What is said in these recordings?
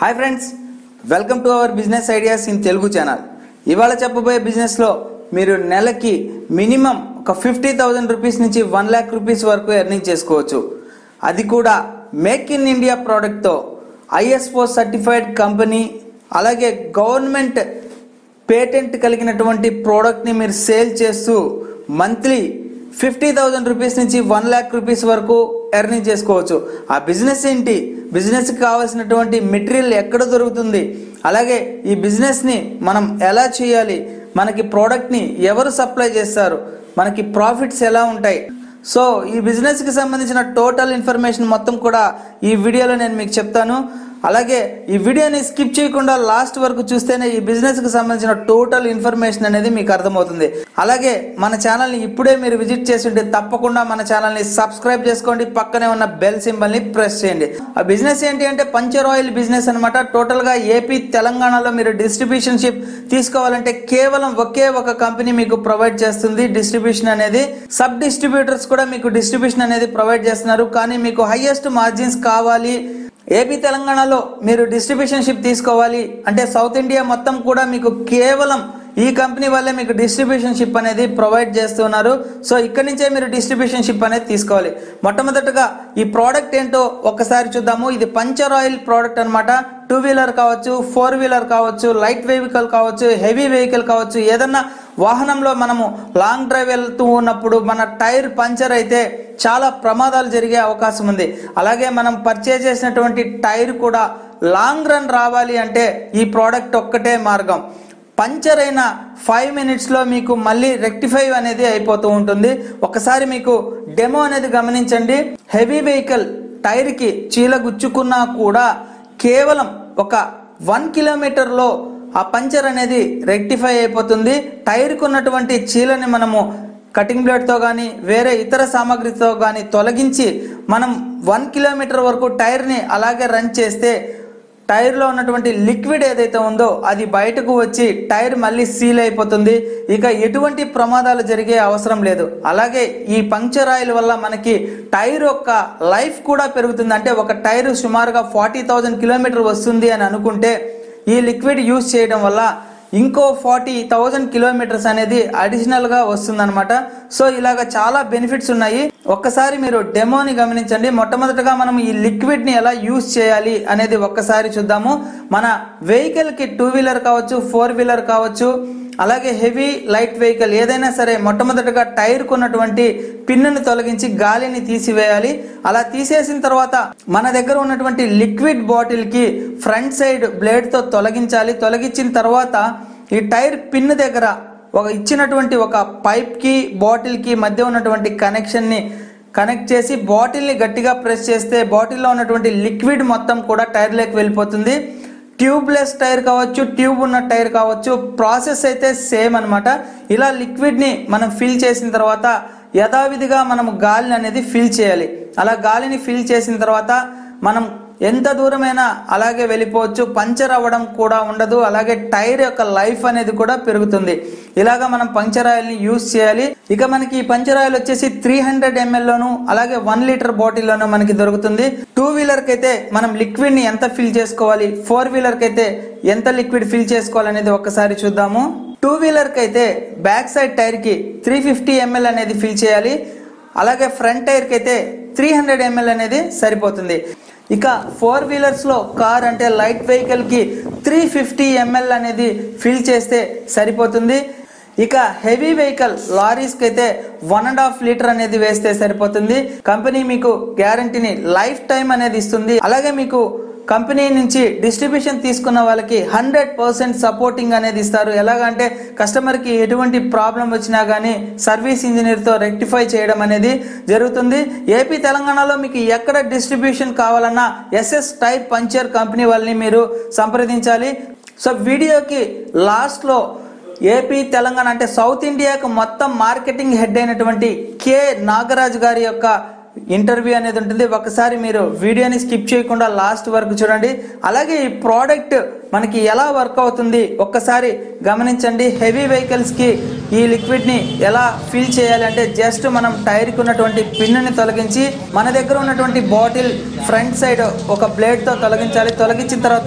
hi friends welcome to our business ideas in Telugu channel ఇవాళ చెప్పబోయే బిజినెస్లో మీరు నెలకి మినిమం ఒక ఫిఫ్టీ థౌజండ్ రూపీస్ నుంచి వన్ ల్యాక్ రూపీస్ వరకు ఎర్నింగ్ చేసుకోవచ్చు అది కూడా మేక్ ఇన్ ఇండియా ప్రోడక్ట్తో ఐఎస్ఓ సర్టిఫైడ్ కంపెనీ అలాగే గవర్నమెంట్ పేటెంట్ కలిగినటువంటి ప్రోడక్ట్ని మీరు సేల్ చేస్తూ మంత్లీ ఫిఫ్టీ థౌజండ్ రూపీస్ నుంచి వన్ ల్యాక్ రూపీస్ వరకు ఎర్నింగ్ చేసుకోవచ్చు ఆ బిజినెస్ ఏంటి బిజినెస్కి కావాల్సినటువంటి మెటీరియల్ ఎక్కడ దొరుకుతుంది అలాగే ఈ బిజినెస్ని మనం ఎలా చేయాలి మనకి ప్రోడక్ట్ని ఎవరు సప్లై చేస్తారు మనకి ప్రాఫిట్స్ ఎలా ఉంటాయి సో ఈ బిజినెస్కి సంబంధించిన టోటల్ ఇన్ఫర్మేషన్ మొత్తం కూడా ఈ వీడియోలో నేను మీకు చెప్తాను అలాగే ఈ వీడియోని స్కిప్ చేయకుండా లాస్ట్ వరకు చూస్తేనే ఈ బిజినెస్కి సంబంధించిన టోటల్ ఇన్ఫర్మేషన్ అనేది మీకు అర్థమవుతుంది అలాగే మన ఛానల్ని ఇప్పుడే మీరు విజిట్ చేసి ఉంటే తప్పకుండా మన ఛానల్ని సబ్స్క్రైబ్ చేసుకోండి పక్కనే ఉన్న బెల్ సింబల్ని ప్రెస్ చేయండి ఆ బిజినెస్ ఏంటి అంటే పంచర్ ఆయిల్ బిజినెస్ అనమాట టోటల్గా ఏపీ తెలంగాణలో మీరు డిస్ట్రిబ్యూషన్షిప్ తీసుకోవాలంటే కేవలం ఒకే ఒక కంపెనీ మీకు ప్రొవైడ్ చేస్తుంది డిస్ట్రిబ్యూషన్ అనేది సబ్ డిస్ట్రిబ్యూటర్స్ కూడా మీకు డిస్ట్రిబ్యూషన్ అనేది ప్రొవైడ్ చేస్తున్నారు కానీ మీకు హైయెస్ట్ మార్జిన్స్ కావాలి ఏపీ తెలంగాణలో మీరు డిస్ట్రిబ్యూషన్షిప్ తీసుకోవాలి అంటే సౌత్ ఇండియా మొత్తం కూడా మీకు కేవలం ఈ కంపెనీ వల్లే మీకు డిస్ట్రిబ్యూషన్షిప్ అనేది ప్రొవైడ్ చేస్తున్నారు సో ఇక్కడి నుంచే మీరు డిస్ట్రిబ్యూషన్షిప్ అనేది తీసుకోవాలి మొట్టమొదటగా ఈ ప్రోడక్ట్ ఏంటో ఒక్కసారి చూద్దాము ఇది పంచర్ ఆయిల్ ప్రోడక్ట్ అనమాట టూ వీలర్ కావచ్చు ఫోర్ వీలర్ కావచ్చు లైట్ వెహికల్ కావచ్చు హెవీ వెహికల్ కావచ్చు ఏదన్నా వాహనంలో మనము లాంగ్ డ్రైవ్ వెళ్తూ ఉన్నప్పుడు మన టైర్ పంచర్ అయితే చాలా ప్రమాదాలు జరిగే అవకాశం ఉంది అలాగే మనం పర్చేజ్ చేసినటువంటి టైర్ కూడా లాంగ్ రన్ రావాలి అంటే ఈ ప్రోడక్ట్ ఒక్కటే మార్గం పంచర్ అయిన ఫైవ్ మినిట్స్లో మీకు మళ్ళీ రెక్టిఫై అనేది అయిపోతూ ఉంటుంది ఒకసారి మీకు డెమో అనేది గమనించండి హెవీ వెహికల్ టైర్కి చీల గుచ్చుకున్నా కూడా కేవలం ఒక వన్ కిలోమీటర్లో ఆ పంచర్ అనేది రెక్టిఫై అయిపోతుంది టైర్కు ఉన్నటువంటి చీలని మనము కటింగ్ బ్లేడ్తో కానీ వేరే ఇతర సామాగ్రితో కానీ తొలగించి మనం వన్ కిలోమీటర్ వరకు టైర్ని అలాగే రన్ చేస్తే టైర్లో ఉన్నటువంటి లిక్విడ్ ఏదైతే ఉందో అది బయటకు వచ్చి టైర్ మళ్ళీ సీల్ అయిపోతుంది ఇక ఎటువంటి ప్రమాదాలు జరిగే అవసరం లేదు అలాగే ఈ పంక్చర్ ఆయిల్ వల్ల మనకి టైర్ యొక్క లైఫ్ కూడా పెరుగుతుంది అంటే ఒక టైర్ సుమారుగా ఫార్టీ థౌజండ్ కిలోమీటర్ వస్తుంది అని అనుకుంటే ఈ లిక్విడ్ యూస్ చేయడం వల్ల ఇంకో ఫార్టీ థౌజండ్ కిలోమీటర్స్ అనేది అడిషనల్గా వస్తుందన్నమాట సో ఇలాగ చాలా బెనిఫిట్స్ ఉన్నాయి ఒక్కసారి మీరు డెమోని గమనించండి మొట్టమొదటగా మనం ఈ లిక్విడ్ని ఎలా యూస్ చేయాలి అనేది ఒక్కసారి చూద్దాము మన వెహికల్కి టూ వీలర్ కావచ్చు ఫోర్ వీలర్ కావచ్చు అలాగే హెవీ లైట్ వెహికల్ ఏదైనా సరే మొట్టమొదటగా టైర్కు ఉన్నటువంటి పిన్నుని తొలగించి గాలిని తీసివేయాలి అలా తీసేసిన తర్వాత మన దగ్గర ఉన్నటువంటి లిక్విడ్ బాటిల్కి ఫ్రంట్ సైడ్ బ్లేడ్తో తొలగించాలి తొలగించిన తర్వాత ఈ టైర్ పిన్ దగ్గర ఒక ఇచ్చినటువంటి ఒక పైప్కి బాటిల్కి మధ్య ఉన్నటువంటి కనెక్షన్ని కనెక్ట్ చేసి బాటిల్ని గట్టిగా ప్రెస్ చేస్తే బాటిల్లో ఉన్నటువంటి లిక్విడ్ మొత్తం కూడా టైర్లోకి వెళ్ళిపోతుంది ట్యూబ్లెస్ టైర్ కావచ్చు ట్యూబ్ ఉన్న టైర్ కావచ్చు ప్రాసెస్ అయితే సేమ్ అనమాట ఇలా లిక్విడ్ని మనం ఫిల్ చేసిన తర్వాత యథావిధిగా మనం గాలిని అనేది ఫిల్ చేయాలి అలా గాలిని ఫిల్ చేసిన తర్వాత మనం ఎంత దూరమైనా అలాగే వెళ్ళిపోవచ్చు పంచర్ అవ్వడం కూడా ఉండదు అలాగే టైర్ యొక్క లైఫ్ అనేది కూడా పెరుగుతుంది ఇలాగా మనం పంచర్ ఆయిల్ని యూస్ చేయాలి ఇక మనకి ఈ పంచర్ ఆయిల్ వచ్చేసి త్రీ హండ్రెడ్ ఎంఎల్లోను అలాగే వన్ లీటర్ బాటిల్లోనూ మనకి దొరుకుతుంది టూ వీలర్కి అయితే మనం లిక్విడ్ని ఎంత ఫిల్ చేసుకోవాలి ఫోర్ వీలర్కి అయితే ఎంత లిక్విడ్ ఫిల్ చేసుకోవాలనేది ఒక్కసారి చూద్దాము టూ వీలర్కి అయితే బ్యాక్ సైడ్ టైర్కి త్రీ ఫిఫ్టీ ఎంఎల్ అనేది ఫిల్ చేయాలి అలాగే ఫ్రంట్ టైర్కి అయితే త్రీ హండ్రెడ్ ఎంఎల్ అనేది సరిపోతుంది ఇక ఫోర్ వీలర్స్లో కార్ అంటే లైట్ వెహికల్కి త్రీ ఫిఫ్టీ ఎంఎల్ అనేది ఫిల్ చేస్తే సరిపోతుంది ఇక హెవీ వెహికల్ లారీస్కి అయితే వన్ అండ్ హాఫ్ లీటర్ అనేది వేస్తే సరిపోతుంది కంపెనీ మీకు గ్యారంటీని లైఫ్ టైం అనేది ఇస్తుంది అలాగే మీకు కంపెనీ నుంచి డిస్ట్రిబ్యూషన్ తీసుకున్న వాళ్ళకి హండ్రెడ్ పర్సెంట్ సపోర్టింగ్ అనేది ఇస్తారు ఎలాగంటే కస్టమర్కి ఎటువంటి ప్రాబ్లం వచ్చినా కానీ సర్వీస్ ఇంజనీర్తో రెక్టిఫై చేయడం అనేది జరుగుతుంది ఏపీ తెలంగాణలో మీకు ఎక్కడ డిస్ట్రిబ్యూషన్ కావాలన్నా ఎస్ఎస్ టైప్ పంచర్ కంపెనీ వాళ్ళని మీరు సంప్రదించాలి సో వీడియోకి లాస్ట్లో ఏపీ తెలంగాణ అంటే సౌత్ ఇండియాకు మొత్తం మార్కెటింగ్ హెడ్ అయినటువంటి కె నాగరాజు గారి యొక్క ఇంటర్వ్యూ అనేది ఉంటుంది ఒకసారి మీరు వీడియోని స్కిప్ చేయకుండా లాస్ట్ వరకు చూడండి అలాగే ఈ ప్రోడక్ట్ మనకి ఎలా వర్క్ అవుతుంది ఒక్కసారి గమనించండి హెవీ వెహికల్స్కి ఈ లిక్విడ్ని ఎలా ఫిల్ చేయాలి అంటే జస్ట్ మనం టైర్కి ఉన్నటువంటి పిన్నుని తొలగించి మన దగ్గర ఉన్నటువంటి బాటిల్ ఫ్రంట్ సైడ్ ఒక బ్లేడ్తో తొలగించాలి తొలగించిన తర్వాత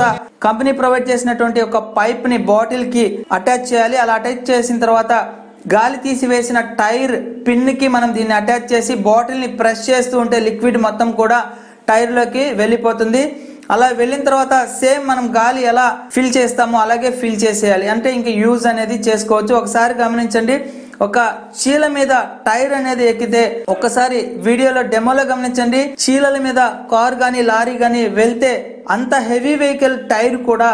కంపెనీ ప్రొవైడ్ చేసినటువంటి ఒక పైప్ ని బాటిల్ కి అటాచ్ చేయాలి అలా అటాచ్ చేసిన తర్వాత గాలి తీసివేసిన టైర్ పిన్ కి మనం దీన్ని అటాచ్ చేసి బాటిల్ ని ప్రెస్ చేస్తూ ఉంటే లిక్విడ్ మొత్తం కూడా టైర్ లోకి వెళ్ళిపోతుంది అలా వెళ్ళిన తర్వాత సేమ్ మనం గాలి ఎలా ఫిల్ చేస్తామో అలాగే ఫిల్ చేసేయాలి అంటే ఇంక యూజ్ అనేది చేసుకోవచ్చు ఒకసారి గమనించండి ఒక చీల మీద టైర్ అనేది ఎక్కితే ఒక్కసారి వీడియోలో డెమోలో గమనించండి చీలల మీద కార్ గాని లారీ గాని వెళ్తే అంత హెవీ వెహికల్ టైర్ కూడా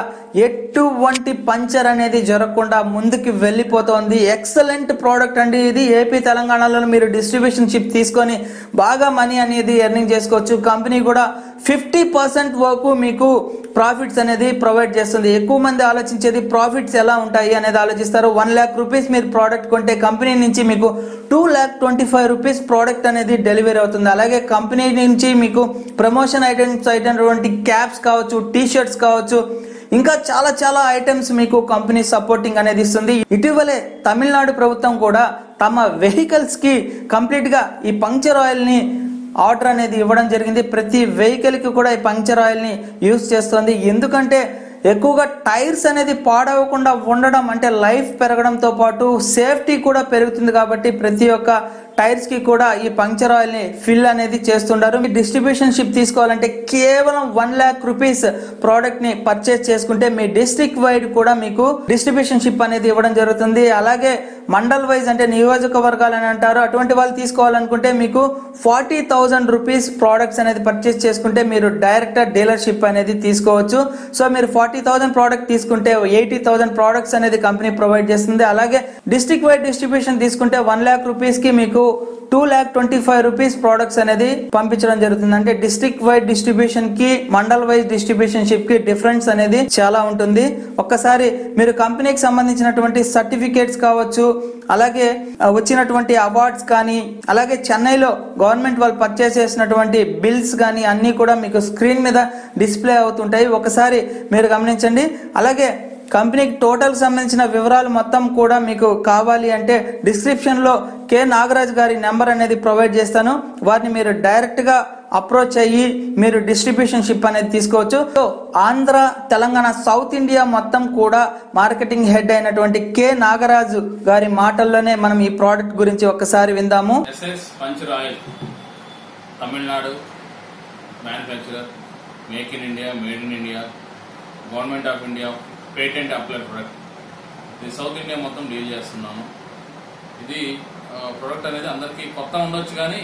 ఎటువంటి పంచర్ అనేది జరగకుండా ముందుకు వెళ్ళిపోతోంది ఎక్సలెంట్ ప్రోడక్ట్ అండి ఇది ఏపీ తెలంగాణలో మీరు డిస్ట్రిబ్యూషన్ షిప్ తీసుకొని బాగా మనీ అనేది ఎర్నింగ్ చేసుకోవచ్చు కంపెనీ కూడా ఫిఫ్టీ పర్సెంట్ వరకు మీకు ప్రాఫిట్స్ అనేది ప్రొవైడ్ చేస్తుంది ఎక్కువ మంది ఆలోచించేది ప్రాఫిట్స్ ఎలా ఉంటాయి అనేది ఆలోచిస్తారు వన్ ల్యాక్ రూపీస్ మీరు ప్రోడక్ట్ కొంటే కంపెనీ నుంచి మీకు two lakh twenty five rupees product అనేది డెలివరీ అవుతుంది అలాగే కంపెనీ నుంచి మీకు ప్రమోషన్ ఐటమ్స్ అయినటువంటి క్యాప్స్ కావచ్చు టీ షర్ట్స్ కావచ్చు ఇంకా చాలా చాలా ఐటమ్స్ మీకు కంపెనీ సపోర్టింగ్ అనేది ఇస్తుంది ఇటీవలే తమిళనాడు ప్రభుత్వం కూడా తమ వెహికల్స్ కి కంప్లీట్ గా ఈ పంక్చర్ ఆయిల్ ని ఆర్డర్ అనేది ఇవ్వడం జరిగింది ప్రతి వెహికల్ కి కూడా ఈ పంక్చర్ ఆయిల్ ని యూస్ చేస్తుంది ఎందుకంటే ఎక్కువగా టైర్స్ అనేది పాడవకుండా ఉండడం అంటే లైఫ్ పెరగడంతో పాటు సేఫ్టీ కూడా పెరుగుతుంది కాబట్టి ప్రతి ఒక్క టైర్స్ కి కూడా ఈ పంక్చర్ ఆయిల్ ని ఫిల్ అనేది చేస్తుంటారు మీ డిస్ట్రిబ్యూషన్ షిప్ తీసుకోవాలంటే కేవలం వన్ ల్యాక్ రూపీస్ ప్రోడక్ట్ ని పర్చేస్ చేసుకుంటే మీ డిస్ట్రిక్ట్ వైడ్ కూడా మీకు డిస్ట్రిబ్యూషన్ షిప్ అనేది ఇవ్వడం జరుగుతుంది అలాగే మండల్ వైజ్ అంటే నియోజకవర్గాలు అని అంటారు అటువంటి వాళ్ళు తీసుకోవాలనుకుంటే మీకు ఫార్టీ థౌజండ్ రూపీస్ ప్రోడక్ట్స్ అనేది పర్చేస్ చేసుకుంటే మీరు డైరెక్ట్ డీలర్షిప్ అనేది తీసుకోవచ్చు సో మీరు ఫార్టీ థౌసండ్ ప్రోడక్ట్ తీసుకుంటే ఎయిటీ థౌసండ్ ప్రోడక్ట్స్ అనేది కంపెనీ ప్రొవైడ్ చేస్తుంది అలాగే డిస్ట్రిక్ట్ వైడ్ డిస్ట్రిబ్యూషన్ తీసుకుంటే వన్ ల్యాక్ రూపీస్ కి మీకు two lakh twenty five rupees products అనేది పంపించడం జరుగుతుంది అంటే డిస్ట్రిక్ట్ వైడ్ డిస్ట్రిబ్యూషన్ కి మండల్ వైజ్ డిస్ట్రిబ్యూషన్ షిప్ కి డిఫరెన్స్ అనేది చాలా ఉంటుంది ఒక్కసారి మీరు కంపెనీకి సంబంధించినటువంటి సర్టిఫికేట్స్ కావచ్చు అలాగే ఆ, వచ్చినటువంటి అవార్డ్స్ కానీ అలాగే చెన్నైలో గవర్నమెంట్ వాళ్ళు పర్చేస్ చేసినటువంటి బిల్స్ కానీ అన్నీ కూడా మీకు స్క్రీన్ మీద డిస్ప్లే అవుతుంటాయి ఒకసారి మీరు గమనించండి అలాగే కంపెనీకి టోటల్ సంబంధించిన వివరాలు మొత్తం కూడా మీకు కావాలి అంటే డిస్క్రిప్షన్ లో కె నాగరాజ్ గారి నెంబర్ అనేది ప్రొవైడ్ చేస్తాను వారిని మీరు డైరెక్ట్ గా అప్రోచ్ అయ్యి మీరు డిస్ట్రిబ్యూషన్ షిప్ అనేది తీసుకోవచ్చు so Andhra Telangana south India మొత్తం కూడా మార్కెటింగ్ హెడ్ అయినటువంటి కె నాగరాజు గారి మాటల్లోనే మనం ఈ ప్రోడక్ట్ గురించి ఒక్కసారి విందాము SS puncture oil Tamil Nadu manufacturer make in India made in India government of India patent apply product ఇది సౌత్ ఇండియా మొత్తం డీల్ చేస్తున్నాము ఇది ప్రొడక్ట్ అనేది అందరికీ కొత్త ఉండొచ్చు కానీ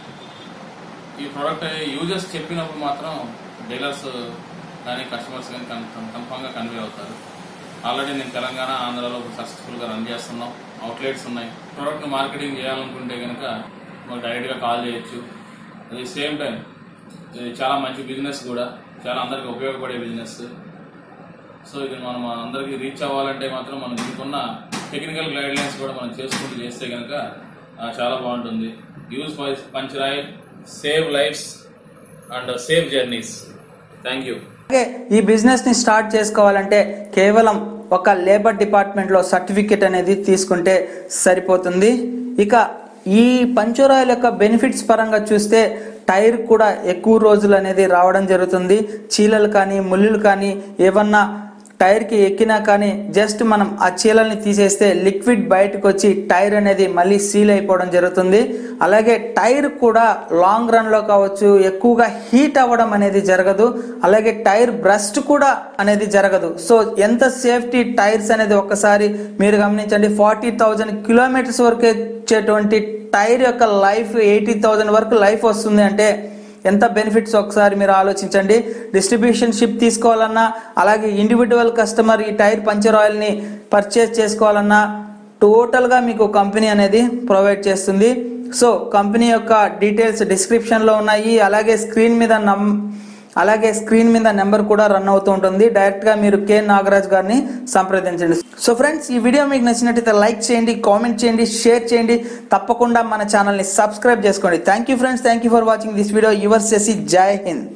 ఈ ప్రోడక్ట్ యూజర్స్ చెప్పినప్పుడు మాత్రం డీలర్స్ కానీ కస్టమర్స్ కానీ కన్ఫామ్గా కన్వే అవుతారు ఆల్రెడీ నేను తెలంగాణ ఆంధ్రాలో సక్సెస్ఫుల్గా రన్ చేస్తున్నాం అవుట్లెట్స్ ఉన్నాయి ప్రోడక్ట్ మార్కెటింగ్ చేయాలనుకుంటే కనుక మాకు డైరెక్ట్గా కాల్ చేయొచ్చు అది సేమ్ టైం ఇది చాలా మంచి బిజినెస్ కూడా చాలా అందరికి ఉపయోగపడే బిజినెస్ సో ఇది మనం అందరికి రీచ్ అవ్వాలంటే మాత్రం మనం దీనికున్న టెక్నికల్ గైడ్ లైన్స్ కూడా మనం చేసుకుంటూ చేస్తే కనుక ఆ, చాలా బాగుంటుంది use puncture oil save lives and save journeys thank you అలాగే ఈ బిజినెస్ ని స్టార్ట్ చేసుకోవాలంటే కేవలం ఒక లేబర్ డిపార్ట్మెంట్ లో సర్టిఫికేట్ అనేది తీసుకుంటే సరిపోతుంది ఇక ఈ పంచరాయిల్ యొక్క బెనిఫిట్స్ పరంగా చూస్తే టైర్ కూడా ఎక్కువ రోజులు అనేది రావడం జరుగుతుంది చీలలు కానీ ముళ్ళులు కానీ ఏమన్నా టైర్కి ఎక్కినా కానీ జస్ట్ మనం ఆ చీలల్ని తీసేస్తే లిక్విడ్ బయటకు వచ్చి టైర్ అనేది మళ్ళీ సీల్ అయిపోవడం జరుగుతుంది అలాగే టైర్ కూడా లాంగ్ రన్ లో కావచ్చు ఎక్కువగా హీట్ అవ్వడం అనేది జరగదు అలాగే టైర్ బ్రస్ట్ కూడా అనేది జరగదు సో ఎంత సేఫ్టీ టైర్స్ అనేది ఒక్కసారి మీరు గమనించండి ఫార్టీ థౌజండ్ కిలోమీటర్స్ వరకు వచ్చేటువంటి టైర్ యొక్క లైఫ్ ఎయిటీ థౌజండ్ వరకు లైఫ్ వస్తుంది అంటే ఎంత బెనిఫిట్స్ ఒకసారి మీరు ఆలోచించండి డిస్ట్రిబ్యూషన్ షిప్ తీసుకోవాలన్నా అలాగే ఇండివిజువల్ కస్టమర్ ఈ టైర్ పంచర్ ఆయిల్ ని పర్చేస్ చేసుకోవాలన్నా టోటల్ గా మీకు కంపెనీ అనేది ప్రొవైడ్ చేస్తుంది సో కంపెనీ యొక్క డీటెయిల్స్ డిస్క్రిప్షన్ లో ఉన్నాయి అలాగే స్క్రీన్ మీద నం అలాగే స్క్రీన్ మీద నెంబర్ కూడా రన్ అవుతూ ఉంటుంది డైరెక్ట్ గా మీరు కె నాగరాజ్ గారిని సంప్రదించండి సో ఫ్రెండ్స్ ఈ వీడియో మీకు నచ్చినట్టయితే లైక్ చేయండి కామెంట్ చేయండి షేర్ చేయండి తప్పకుండా మన ఛానల్ ని సబ్స్క్రైబ్ చేసుకోండి thank you friends thank you for watching this video your సెసి జై హింద్